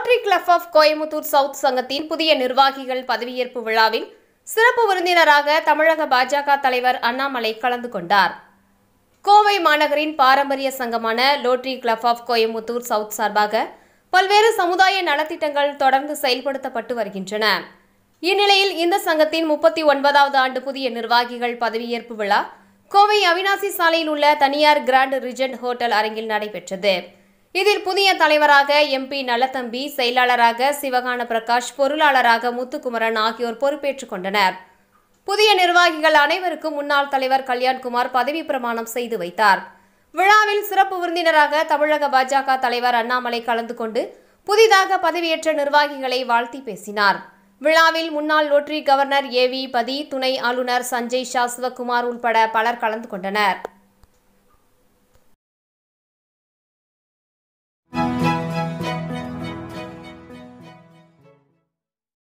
rotary club of Coimbatore south சங்கத்தின் புதிய நிர்வாகிகள் பதவியேற்பு விழாவில் சிறப்பு விருந்தினராக தமிழக பாஜக தலைவர் அண்ணாமலை கலந்து கொண்டார் கோவை மாநகரின் பாரம்பரிய சங்கமான rotary club of Coimbatore south சார்பாக பல்வேறு சமுதாய நலத்திட்டங்கள் தொடர்ந்து செயல்படுத்தப்பட்டு வருகின்றன இந்நிலையில் இந்த சங்கத்தின் முப்பத்தி ஒன்பதாவது ஆண்டு புதிய நிர்வாகிகள் பதவியேற்பு விழா கோவை அவினாசி சாலையில் உள்ள தனியார் கிராண்ட் ரிஜென்ட் ஹோட்டல் அரங்கில் நடைபெற்றது இதில் புதிய தலைவராக எம்பி நல்லதம்பி செயலாளராக சிவகான பிரகாஷ் பொருளாளராக முத்துக்குமரன் ஆகியோர் பொறுப்பேற்றுக் கொண்டனர் புதிய நிர்வாகிகள் அனைவருக்கும் முன்னாள் தலைவர் கல்யாண்குமார் பதவி பிரமாணம் செய்து வைத்தார் விழாவில் சிறப்பு விருந்தினராக தமிழக பாஜக தலைவர் அண்ணாமலை கலந்து கொண்டு புதிதாக பதவியேற்ற நிர்வாகிகளை வாழ்த்தி பேசினார் விழாவில் முன்னாள் லோட்டரி கவர்னர் ஏ வி பதி துணை ஆளுநர் சஞ்சய் ஷா சிவகுமார் உள்பட பலர் கலந்து கொண்டனர்